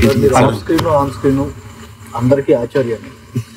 మీరు off screen on screen అందరికీ ఆచార్యాన్ని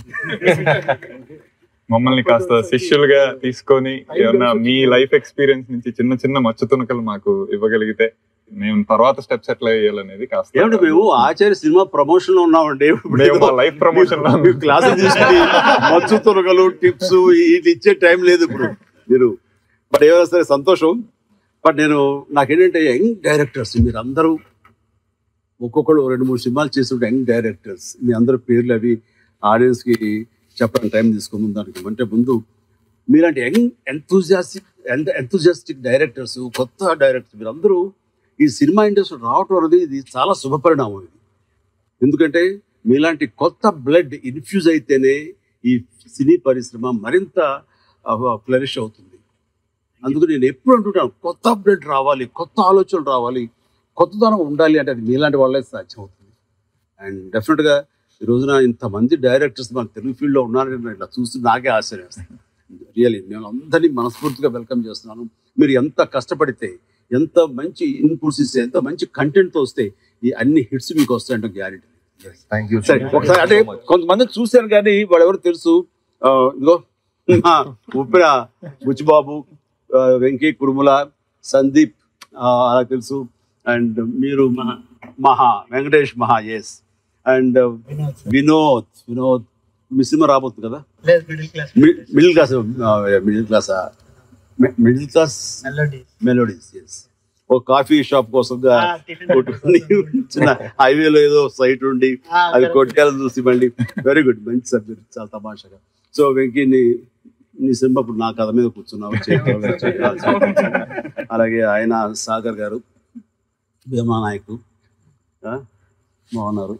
మమ్మల్ని కాస్త శిష్యులుగా తీసుకొని ఏమన్నా మీ లైఫ్ ఎక్స్పీరియన్స్ నుంచి చిన్న చిన్న మచ్చ తునకలు మాకు ఇవ్వగలిగితే మేము తర్వాత స్టెప్స్ ఎట్లా వేయాలనేది కాస్త ఏమంటే మేము ఆచార్య సినిమా ప్రమోషన్ లో ఉన్నామండి ఇప్పుడు మేము మా లైఫ్ ప్రమోషన్ లో మీరు క్లాసులు తీసుకుని మచ్చు తొరగలు టిప్స్ ఇది ఇచ్చే టైం లేదు ఇప్పుడు మీరు బట్ ఏమైనా సరే సంతోషం బట్ నేను నాకేంటంటే యంగ్ డైరెక్టర్స్ మీరు అందరూ ఒక్కొక్కరు రెండు మూడు సినిమాలు చేస్తుంటే యంగ్ డైరెక్టర్స్ మీ అందరూ పేర్లు అవి audience కి చెప్పడానికి టైం తీసుకుందాం దానికి అంటే ముందు మీలాంటి యంగ్ ఎంతూజియాస్టిక్ ఎంతూజియాస్టిక్ డైరెక్టర్స్ కొత్త డైరెక్టర్స్ మీరందరూ ఈ సినిమా ఇండస్ట్రీ రావటం అనేది ఇది చాలా శుభపరిణామం ఇది ఎందుకంటే మీలాంటి కొత్త బ్లడ్ ఇన్ఫ్యూజ్ అయితేనే ఈ సినీ పరిశ్రమ మరింత ఫ్లరిష్ అవుతుంది అందుకు నేను ఎప్పుడు అంటుంటాను కొత్త బ్లడ్ రావాలి కొత్త ఆలోచనలు రావాలి కొత్తదనం ఉండాలి అంటే అది మీలాంటి వాళ్ళే సాధ్యం అవుతుంది అండ్ డెఫినెట్గా ఈ రోజున ఇంతమంది డైరెక్టర్స్ మన తెలుగు ఫీల్డ్లో ఉన్నారని నేను ఇట్లా చూస్తూ నాకే ఆశ్చర్యం వేస్తుంది రియలీ నేను అందరినీ మనస్ఫూర్తిగా వెల్కమ్ చేస్తున్నాను మీరు ఎంత కష్టపడితే ఎంత మంచి ఇన్పుట్స్ ఇస్తే ఎంత మంచి కంటెంట్తో వస్తే ఈ అన్ని హిట్స్ మీకు వస్తాయంటే గ్యారెంటీ థ్యాంక్ యూ సరే ఒకసారి అంటే కొంతమంది చూశాను కానీ వాళ్ళెవరు తెలుసు ఆ, ఇదిగో మా ఉప్పిన బుచ్చిబాబు ఆ, వెంకీ కురుముల సందీప్ ఆ, అలా తెలుసు అండ్ మీరు మహా- మహా వెంకటేష్ మహా ఎస్ అండ్ వినోద్ వినోద్ మీ సినిమా రాబోతుంది కదా మి- మిడిల్ క్లాస్ ఆ, middle class middle class melodies yes ఒక కాఫీ షాప్ కోసం కొట్టుకుని చిన్న హైవేలో ఏదో సైట్ ఉండి అది కొట్టాలని చూసి మళ్ళీ వెరీ గుడ్ మంచి సబ్జెక్ట్ చాలా తమాషాగా సో వెంకీ నీ నీ సినిమా ఇప్పుడు నా కథ మీద కూర్చున్నావు చేతిలో చేయాల్సి. అలాగే ఆయన సాగర్ గారు భీమా నాయకు ఆ, బాగున్నారు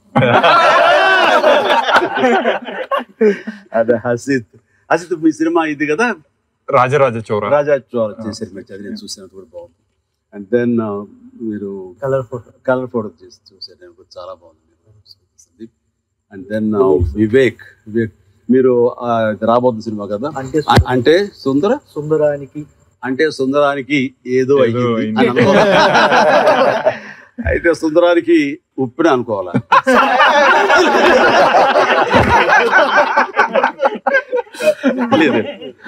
అదే హసిత్ హసిత్ మీ సినిమా ఇది కదా రాజరాజ చౌర రాజా చోర చేశారు మీరు చదివి నేను చూసినట్టు కూడా బాగుంది అండ్ దెన్ మీరు కలర్ ఫోటో కలర్ ఫోటో చేసి చూసారు నేను కూడా చాలా బాగుంది అండ్ దెన్ వివేక్ వివేక్ మీరు ఆ, ఇది రాబోతున్న సినిమా కదా అంటే అ- అంటే సుందర సుందరానికి అంటే సుందరానికి ఏదో ఏదో అయ్యింది అయింది. అని అనుకోవాలా? అయితే సుందరానికి ఉప్పిన అనుకోవాలా లేదు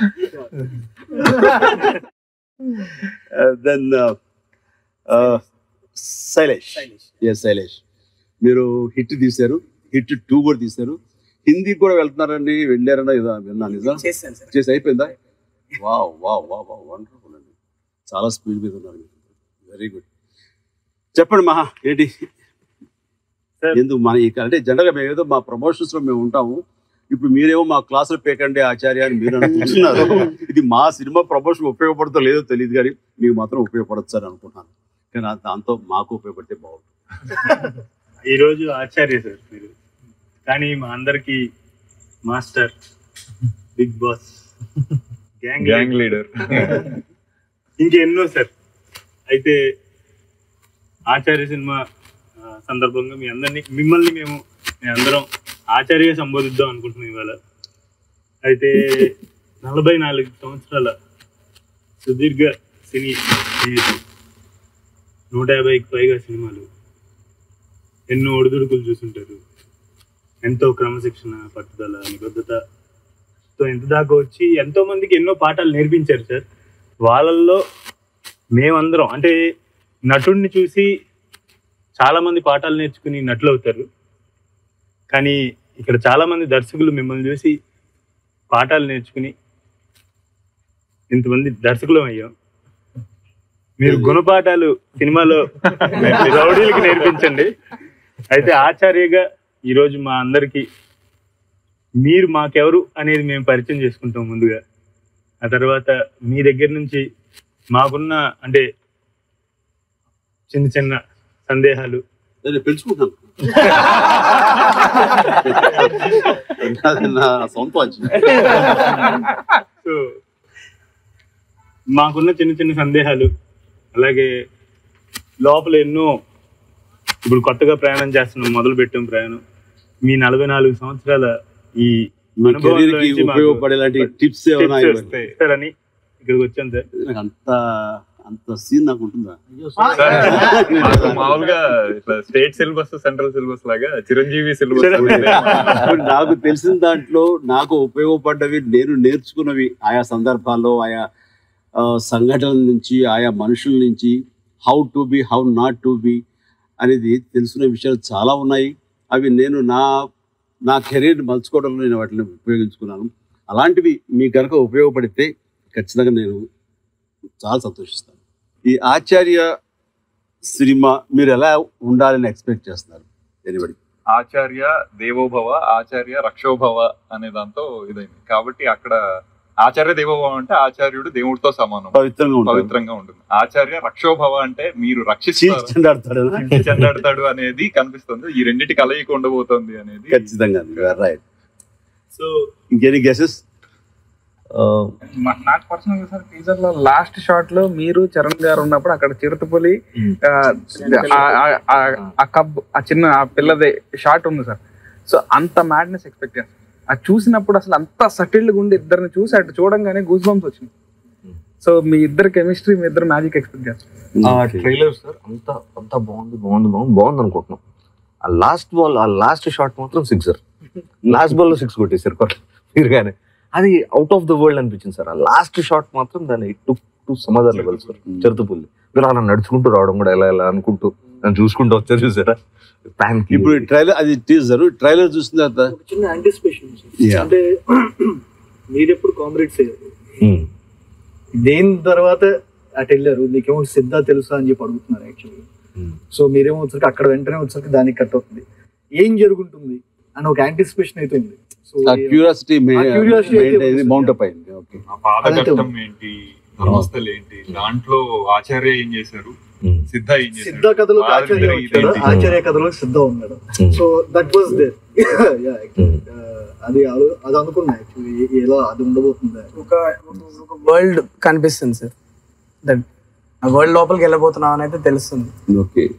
దెన్ శైలేష్ ఎస్ శైలేష్ మీరు హిట్ తీశారు హిట్ టూ కూడా తీశారు హిందీ కూడా వెళ్తున్నారండి వెళ్ళారన్నా ఇదా విన్నా నిజం చేశాను సార్ చేసి అయిపోయిందా wow wow wow wow wonderful అండి చాలా స్పీడ్ మీద ఉన్నారు వెరీ గుడ్ చెప్పండి మహా ఏంటి Sir. ఎందుకు మన ఈ అంటే జనరల్గా మేము ఏదో మా ప్రమోషన్స్ లో మేము ఉంటాము ఇప్పుడు మీరేమో మా క్లాసులు పేకండి ఆచార్య అని మీరు అనుకుంటున్నారు ఇది మా సినిమా ప్రమోషన్ ఉపయోగపడుతుందో లేదో తెలియదు కానీ మీకు మాత్రం ఉపయోగపడచ్చు అని అనుకుంటున్నాను కానీ ఆ- దాంతో మాకు ఉపయోగపడితే బాగుంటుంది ఈ రోజు ఆచార్య సార్ మీరు కానీ మా అందరికి Master Big Boss Gang Gang Leader ఇంకెన్నో సార్ అయితే ఆచార్య సినిమా ఆ, సందర్భంగా మీ అందరినీ మిమ్మల్ని మేము మేము అందరం ఆచార్య సంబోధిద్దాం అనుకుంటున్నాం ఇవాళ అయితే నలభై నాలుగు సంవత్సరాల సుదీర్ఘ సినీ జీవితం నూట యాభైకి పైగా సినిమాలు ఎన్నో ఒడిదుడుకులు చూసుంటారు ఎంతో క్రమశిక్షణ పట్టుదల నిబద్ధతతో ఎంత దాకా వచ్చి ఎంతో మందికి ఎన్నో పాఠాలు నేర్పించారు సార్ వాళ్ళల్లో మేమందరం అంటే నటుడిని చూసి చాలా మంది పాఠాలు నేర్చుకుని నటులు అవుతారు కానీ ఇక్కడ చాలా మంది దర్శకులు మిమ్మల్ని చూసి పాఠాలు నేర్చుకుని ఇంతమంది దర్శకులం అయ్యాం మీరు గుణపాఠాలు సినిమాలో రౌడీలకి నేర్పించండి అయితే ఆచార్యగా ఈరోజు మా అందరికి మీరు మాకెవరు అనేది మేము పరిచయం చేసుకుంటాం ముందుగా ఆ తర్వాత మీ దగ్గర నుంచి మాకున్న అంటే చిన్న చిన్న సందేహాలు నేను పెంచుకుంటాను అది నా సొంత వచ్చింది సో మాకున్న చిన్న చిన్న సందేహాలు అలాగే లోపల ఎన్నో ఇప్పుడు కొత్తగా ప్రయాణం చేస్తున్నాం మొదలు పెట్టాం ప్రయాణం మీ నలభై నాలుగు సంవత్సరాల ఈ మీ అనుభవంలో కెరీర్ కి నుంచి మాకు ఉపయోగపడేలాంటి టిప్స్ ఏమైనా tips ఇవ్వండి వస్తాయి. ఇస్తారని ఇక్కడికి వచ్చాం సార్ నాకు అంత అంత సీన్ నాకు ఉంటుందా సార్, మాకు మామూలుగా ఇట్లా స్టేట్ సిలబస్ సెంట్రల్ సిలబస్ లాగా చిరంజీవి సిలబస్ ఇప్పుడు నాకు తెలిసిన దాంట్లో నాకు ఉపయోగపడ్డవి నేను నేర్చుకున్నవి ఆయా సందర్భాల్లో ఆయా ఆ, సంఘటనల నుంచి ఆయా మనుషుల నుంచి how to be how not to be అనేది తెలుసుకునే విషయాలు చాలా ఉన్నాయి అవి నేను నా నా కెరీర్ మలుచుకోవడంలో నేను వాటిని ఉపయోగించుకున్నాను అలాంటివి మీకు కనుక ఉపయోగపడితే ఖచ్చితంగా నేను చాలా సంతోషిస్తాను ఈ ఆచార్య సినిమా మీరు ఎలా ఉండాలని ఎక్స్పెక్ట్ చేస్తున్నారు ఎనిబడి ఆచార్య దేవోభవ ఆచార్య రక్షోభవ అనే దాంతో ఇదైంది కాబట్టి అక్కడ ఆచార్య దేవోభవ అంటే ఆచార్యుడు దేవుడితో సమానం పవిత్రంగా ఉంటారు పవిత్రంగా ఉంటుంది ఆచార్య రక్షోభవ అంటే మీరు రక్షిస్తారు చీల్చెండాడతాడు చెండాడతాడు అనేది కనిపిస్తుంది ఈ రెండింటి కలయిక ఉండబోతోంది అనేది ఖచ్చితంగా రైట్ సో ఇంకెనీ గెసెస్ మా- నాకు పర్సనల్ గా సార్ టీజర్ లో లాస్ట్ షాట్ లో మీరు చరణ్ గారు ఉన్నప్పుడు అక్కడ చిరుతపులి ఆ, ఆ- ఆ- ఆ- ఆ కబ్ ఆ చిన్న ఆ పిల్లదే షాట్ ఉంది సార్ సో అంత మ్యాడ్నెస్ ఎక్స్పెక్ట్ చేస్తాను అది చూసినప్పుడు అసలు అంత సటిల్డ్ ఉండి ఇద్దరిని చూసి అటు చూడంగానే గూస్ బంప్స్ వచ్చింది సో మీ ఇద్దరు కెమిస్ట్రీ మీ ఇద్దరు మ్యాజిక్ ఎక్స్పెక్ట్ చేస్తాను ఆ ట్రైలర్ సార్ అంత అంత బాగుంది బాగుంది బాగుంది బాగుంది అనుకుంటున్నాం ఆ లాస్ట్ బాల్ ఆ లాస్ట్ షాట్ మాత్రం సిక్సర్ లాస్ట్ బాల్ లో సిక్స్ కొట్టేశారు కొట్ట మీరు కానీ అది అవుట్ ఆఫ్ ద వరల్డ్ అనిపించింది సార్ ఆ లాస్ట్ షాట్ మాత్రం దాన్ని టు టు సమాధానం లెవెల్ సార్ చెరుతుపుల్లి మీరు అలా నడుచుకుంటూ రావడం కూడా ఎలా ఎలా అనుకుంటూ నన్ను చూసుకుంటూ వచ్చారు చూసారా ప్యాన్ ఇప్పుడు ట్రైలర్ అది టీజర్ ట్రైలర్ చూసిన తర్వాత ఒక చిన్న యాంటిసిపేషన్ Yeah. అంటే మీరెప్పుడు కాంగ్రెట్స్ అయ్యారు దేని తర్వాత అటు వెళ్ళారు మీకేమో సిద్ధ తెలుసా అని చెప్పి అడుగుతున్నారు యాక్చువల్లీ సో మీరేమో వచ్చరికి అక్కడ వెంటనే వచ్చరికి దానికి కట్ అవుతుంది ఏం జరుగుతుంది అని ఒక యాంటిసిపేషన్ అయితే ఉంది సో ఆ క్యూరియాసిటీ ఆ curiosity అయితే ఉంది. మౌంట్ అప్ అయింది ఓకే ఆ పాత అదంతే కష్టం ఏంటి ధర్మస్థలు ఏంటి దాంట్లో ఆచార్య ఏం చేశారు సిద్ధ ఏం చేశారు సిద్ధ కథలో ఆచార్య వాళ్ళిద్దరి వచ్చాడు ఇదేంటి? ఆచార్య కథలో సిద్ధ ఉన్నాడు సో దట్ వాస్ దేర్ అది ఆలో- అది అనుకున్నా యాక్చువల్లీ ఎలా అది ఉండబోతుంది ఒక ఒక వరల్డ్ కనిపిస్తుంది సార్ దట్ ఆ వరల్డ్ లోపలికి వెళ్ళబోతున్నాం అని అయితే తెలుస్తుంది ఓకే